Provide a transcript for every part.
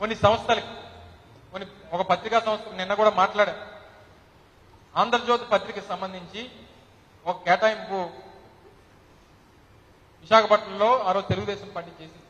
కొన్ని సంస్థలకి కొన్ని ఒక పత్రికా సంస్థకు నిన్న కూడా మాట్లాడా ఆంధ్రజ్యోతి పత్రికకి సంబంధించి ఒక కేటాయింపు విశాఖపట్నంలో ఆ రోజు తెలుగుదేశం పార్టీ చేసింది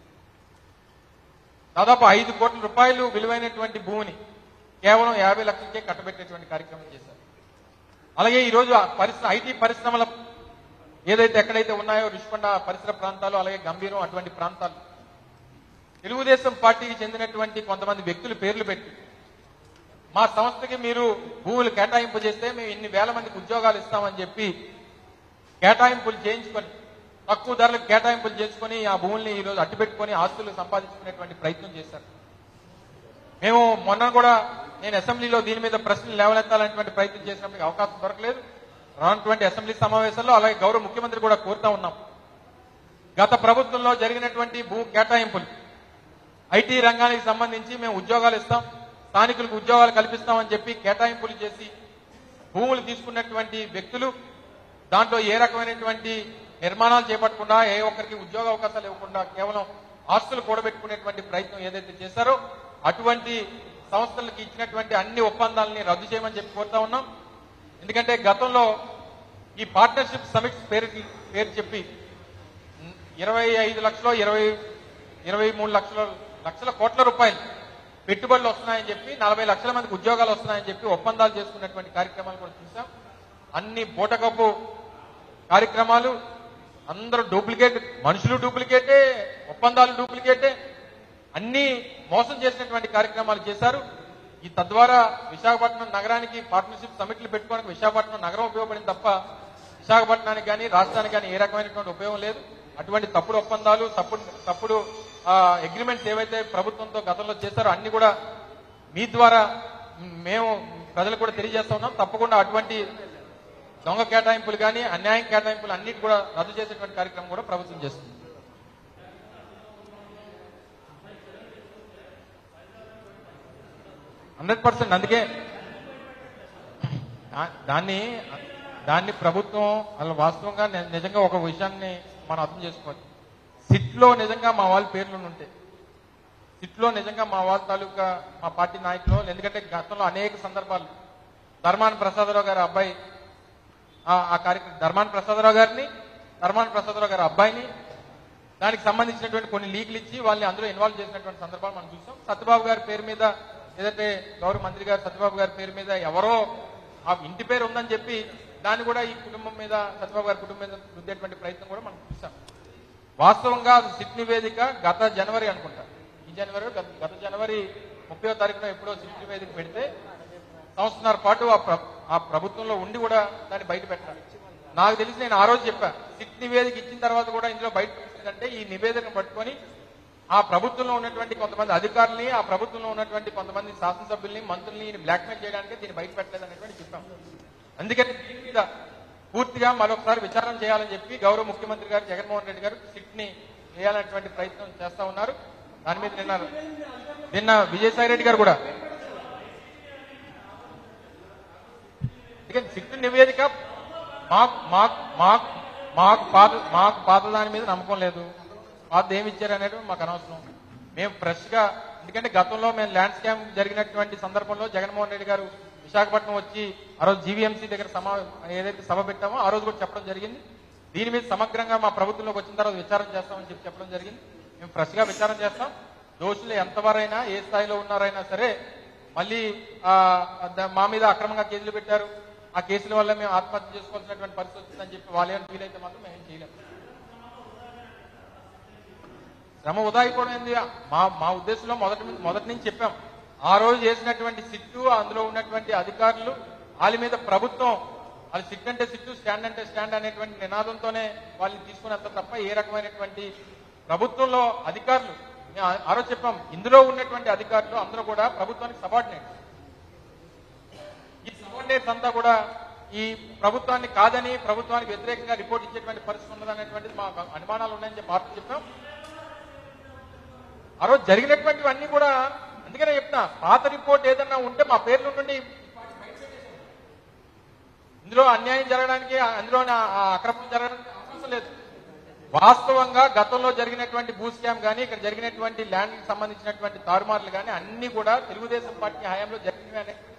దాదాపు ఐదు కోట్ల రూపాయలు విలువైనటువంటి భూమిని కేవలం యాభై లక్షలకే కట్టబెట్టేటువంటి కార్యక్రమం చేశారు అలాగే ఈ రోజు ఆ పరిశ్రమ ఐటీ పరిశ్రమల ఏదైతే ఎక్కడైతే ఉన్నాయో రిషికొండ పరిసర ప్రాంతాలు అలాగే గంభీరం అటువంటి ప్రాంతాలు తెలుగుదేశం పార్టీకి చెందినటువంటి కొంతమంది వ్యక్తులు పేర్లు పెట్టి మా సంస్థకి మీరు భూములు కేటాయింపు చేస్తే మేము ఇన్ని వేల మందికి ఉద్యోగాలు ఇస్తామని చెప్పి కేటాయింపులు చేయించుకొని తక్కువ ధరలకు కేటాయింపులు చేసుకొని ఆ భూముల్ని ఈ రోజు అట్టుపెట్టుకొని ఆస్తులు సంపాదించుకునేటువంటి ప్రయత్నం చేశారు మేము మొన్న కూడా నేను అసెంబ్లీలో దీని మీద ప్రశ్నలు లేవనెత్తాలనేటువంటి ప్రయత్నం చేసినప్పటికీ అవకాశం దొరకలేదు రానటువంటి అసెంబ్లీ సమావేశాల్లో అలాగే గౌరవ ముఖ్యమంత్రి కూడా కోరుతా ఉన్నాం గత ప్రభుత్వంలో జరిగినటువంటి భూ కేటాయింపులు ఐటీ రంగానికి సంబంధించి మేము ఉద్యోగాలు ఇస్తాం స్థానికులకు ఉద్యోగాలు కల్పిస్తామని చెప్పి కేటాయింపులు చేసి భూములు తీసుకున్నటువంటి వ్యక్తులు దాంట్లో ఏ రకమైనటువంటి నిర్మాణాలు చేపట్టకుండా ఏ ఒక్కరికి ఉద్యోగ అవకాశాలు ఇవ్వకుండా కేవలం ఆస్తులు కూడబెట్టుకునేటువంటి ప్రయత్నం ఏదైతే చేశారో అటువంటి సంస్థలకు ఇచ్చినటువంటి అన్ని ఒప్పందాలని రద్దు చేయమని చెప్పి కోరుతా ఉన్నాం ఎందుకంటే గతంలో ఈ పార్ట్నర్షిప్ సమిట్స్ పేరు పేరు చెప్పి ఇరవై ఐదు లక్షలు ఇరవై ఇరవై మూడు లక్షల లక్షల కోట్ల రూపాయలు పెట్టుబడులు వస్తున్నాయని చెప్పి నలభై లక్షల మందికి ఉద్యోగాలు వస్తున్నాయని చెప్పి ఒప్పందాలు చేసుకున్నటువంటి కార్యక్రమాలు కూడా చూసాం అన్ని బూటకప్పు కార్యక్రమాలు అందరూ డూప్లికేట్ మనుషులు డూప్లికేటే ఒప్పందాలు డూప్లికేటే అన్ని మోసం చేసినటువంటి కార్యక్రమాలు చేశారు ఈ తద్వారా విశాఖపట్నం నగరానికి పార్ట్నర్షిప్ సమిట్లు పెట్టుకోవడానికి విశాఖపట్నం నగరం ఉపయోగపడింది తప్ప విశాఖపట్నానికి కానీ రాష్ట్రానికి కానీ ఏ రకమైనటువంటి ఉపయోగం లేదు అటువంటి తప్పుడు ఒప్పందాలు తప్పుడు తప్పుడు అగ్రిమెంట్స్ ఏవైతే ప్రభుత్వంతో గతంలో చేశారో అన్ని కూడా మీ ద్వారా మేము ప్రజలకు కూడా తెలియజేస్తా ఉన్నాం తప్పకుండా అటువంటి దొంగ కేటాయింపులు కానీ అన్యాయం కేటాయింపులు అన్నిటి కూడా రద్దు చేసేటువంటి కార్యక్రమం కూడా ప్రభుత్వం చేస్తుంది హండ్రెడ్ పర్సెంట్ అందుకే దా- దాన్ని దాన్ని ప్రభుత్వం అసలు వాస్తవంగా ని- నిజంగా ఒక విషయాన్ని మనం అర్థం చేసుకోవాలి సిట్లో నిజంగా మా వాళ్ళ పేర్లు ఉంటాయి సిట్లో నిజంగా మా వాళ్ళ తాలూకా మా పార్టీ నాయకులు ఎందుకంటే గతంలో అనేక సందర్భాలు ధర్మాన ప్రసాదరావు గారి అబ్బాయి ఆ- ఆ కార్యక్రమం ధర్మాన ప్రసాదరావు గారిని ధర్మాన ప్రసాదరావు గారి అబ్బాయిని దానికి సంబంధించినటువంటి కొన్ని లీకులు ఇచ్చి వాళ్ళని అందులో ఇన్వాల్వ్ చేసినటువంటి సందర్భాలు మనం చూసాం సత్యబాబు గారి పేరు మీద ఏదైతే గౌరవ మంత్రి గారు సత్యబాబు గారి పేరు మీద ఎవరో ఆ ఇంటి పేరు ఉందని చెప్పి దాన్ని కూడా ఈ కుటుంబం మీద సత్యబాబు గారి కుటుంబం మీద రుద్దేటువంటి ప్రయత్నం కూడా మనం చూసాం వాస్తవంగా అది సిట్ నివేదిక గత జనవరి అనుకుంటా ఈ జనవరి గత- గత జనవరి ముప్పై తారీఖున ఎప్పుడో సిట్ నివేదిక పెడితే సంవత్సరాల పాటు ఆ ప్ర- ఆ ప్రభుత్వంలో ఉండి కూడా దాన్ని బయట పెట్టాలి నాకు తెలిసి నేను ఆ రోజు చెప్పా సిట్ నివేదిక ఇచ్చిన తర్వాత కూడా ఇందులో బయట పెట్టిందంటే ఈ నివేదికను పట్టుకొని ఆ ప్రభుత్వంలో ఉన్నటువంటి కొంతమంది అధికారుల్ని ఆ ప్రభుత్వంలో ఉన్నటువంటి కొంతమంది శాసనసభ్యుల్ని మంత్రుల్ని బ్లాక్మెయిల్ చేయడానికి దీన్ని బయట పెట్టలేదు అనేటువంటి చెప్పాం అందుకని దీని మీద పూర్తిగా మరొకసారి విచారణ చేయాలని చెప్పి గౌరవ ముఖ్యమంత్రి గారు జగన్మోహన్ రెడ్డి గారు సిట్ ని వేయాలనేటువంటి ప్రయత్నం చేస్తా ఉన్నారు దాని మీద నిన్న నిన్న విజయసాయి రెడ్డి గారు కూడా అందుకని సిట్ నివేదిక మాకు మాకు మాకు మాకు పాత మాకు పాత దాని మీద నమ్మకం లేదు పాత ఏమి ఇచ్చారు అనేది మాకు అనవసరం మేము ఫ్రెష్ గా ఎందుకంటే గతంలో మేము ల్యాండ్ స్కామ్ జరిగినటువంటి సందర్భంలో జగన్మోహన్ రెడ్డి గారు విశాఖపట్నం వచ్చి ఆ రోజు జీవీఎంసీ దగ్గర సమా ఏదైతే సభ పెట్టామో ఆ రోజు కూడా చెప్పడం జరిగింది దీని మీద సమగ్రంగా మా ప్రభుత్వంలోకి వచ్చిన తర్వాత విచారణ చేస్తామని చెప్పి చెప్పడం జరిగింది మేము ఫ్రెష్ గా విచారణ చేస్తాం దోషులు ఎంతవరైనా ఏ స్థాయిలో ఉన్నారైనా సరే మళ్ళీ ఆ, ద- మా మీద అక్రమంగా కేసులు పెట్టారు ఆ కేసుల వల్ల మేము ఆత్మహత్య చేసుకోవాల్సినటువంటి పరిస్థితి వచ్చిందని చెప్పి వాళ్ళు ఏమైనా ఫీల్ అయితే మాత్రం మేము చేయలేము శ్రమ వృధా అయిపోవడం ఏంది మా మా ఉద్దేశంలో మొదటి నుంచి- మొదటి నుంచి చెప్పాం ఆ రోజు చేసినటువంటి సిట్టు అందులో ఉన్నటువంటి అధికారులు వాళ్ళ మీద ప్రభుత్వం వాళ్ళు సిట్ అంటే సిట్టు స్టాండ్ అంటే స్టాండ్ అనేటువంటి నినాదంతోనే వాళ్ళని తీసుకున్నంత తప్ప ఏ రకమైనటువంటి ప్రభుత్వంలో అధికారులు మేము ఆ- ఆ రోజు చెప్పాం ఇందులో ఉన్నటువంటి అధికారులు అందరూ కూడా ప్రభుత్వానికి సబార్డినేట్ ఈ సబార్డినేట్స్ అంతా కూడా ఈ ప్రభుత్వాన్ని కాదని ప్రభుత్వానికి వ్యతిరేకంగా రిపోర్ట్ ఇచ్చేటువంటి పరిస్థితి ఉన్నదనేటువంటిది మా అనుమానాలు ఉన్నాయని చెప్పి ఆర్డర్ చెప్పాం ఆ రోజు జరిగినటువంటివన్నీ కూడా అందుకనే చెప్తా పాత రిపోర్ట్ ఏదన్నా ఉంటే మా పేర్లు నుండి ఇందులో అన్యాయం జరగడానికి అందులో నా- ఆ అక్రమం జరగడానికి అవకాశం లేదు వాస్తవంగా గతంలో జరిగినటువంటి భూ స్కామ్ కానీ ఇక్కడ జరిగినటువంటి ల్యాండ్ కి సంబంధించినటువంటి తారుమార్లు కానీ అన్ని కూడా తెలుగుదేశం పార్టీ హయాంలో జరిగినవి అనే